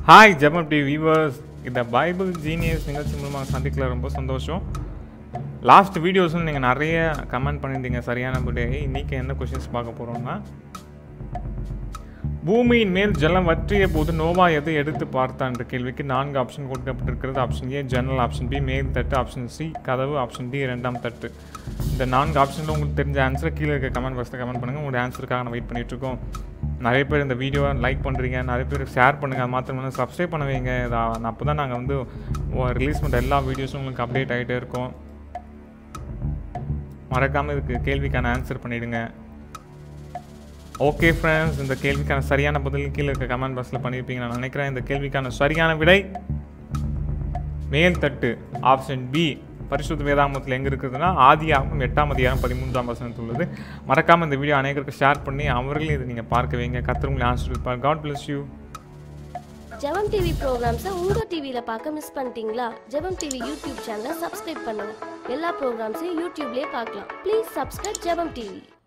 hi Jebam T viewers இந்த Bible Genius நிகழ்ச்சி மூலமாக சந்திக்கல ரொம்ப சந்தோஷம் லாஸ்ட் வீடியோஸும் நீங்கள் நிறைய கமெண்ட் பண்ணியிருந்தீங்க சரியான விடை இன்றைக்கி என்ன கொஷின்ஸ் பார்க்க போகிறோம்னா பூமியின் மேல் ஜலம் வற்றிய போது நோவா எதை எடுத்து பார்த்தான் என்ற கேள்விக்கு நான்கு ஆப்ஷன் கொடுக்கப்பட்டிருக்கிறது ஆப்ஷன் ஏ ஜன்னல் ஆப்ஷன் பி மேல் தட்டு ஆப்ஷன் சி கதவு ஆப்ஷன் டி இரண்டாம் தட்டு இந்த நான்கு ஆப்ஷனில் உங்களுக்கு தெரிஞ்ச ஆன்சரை கீழே இருக்க கமெண்ட் பாக்ஸில் கமெண்ட் பண்ணுங்கள் உங்களுடைய ஆன்சருக்காக நான் வெயிட் பண்ணிட்டு இருக்கோம் நிறைய பேர் இந்த வீடியோவை லைக் பண்ணுறீங்க நிறைய பேர் ஷேர் பண்ணுங்கள் அது மாத்திரம் இல்லை சப்ஸ்கிரைப் பண்ண வைங்க அப்போ தான் நாங்கள் வந்து ரிலீஸ் பண்ணுற எல்லா வீடியோஸும் உங்களுக்கு அப்டேட் ஆகிட்டே இருக்கோம் மறக்காமல் இதுக்கு கேள்விக்கான ஆன்சர் பண்ணிவிடுங்க ஓகே ஃப்ரெண்ட்ஸ் இந்த கேள்விக்கான சரியான பதில் கீழே இருக்க கமெண்ட் பாக்ஸில் பண்ணியிருப்பீங்க நான் நினைக்கிறேன் இந்த கேள்விக்கான சரியான விடை மேல் தட்டு ஆப்ஷன் பி பரிசுத்த வேதாமத்தில் எங்கே இருக்குதுன்னா ஆதியாகவும் எட்டாம் அதிகாரம் பதிமூன்றாம் வசனத்தில் உள்ளது மறக்காமல் இந்த வீடியோ அனைவருக்கு ஷேர் பண்ணி அவர்களே இதை நீங்கள் பார்க்க வைங்க கத்திர உங்களை ஆன்சர் இருப்பார் God bless you Jebam TV ப்ரோக்ராம்ஸை உங்க டிவியில பார்க்க மிஸ் பண்ணிட்டீங்களா ஜெபம் டிவி யூடியூப் சேனலை சப்ஸ்கிரைப் பண்ணுங்க எல்லா ப்ரோக்ராம்ஸையும் யூடியூப்லயே பார்க்கலாம் ப்ளீஸ் சப்ஸ்கிரைப் ஜெபம் டிவி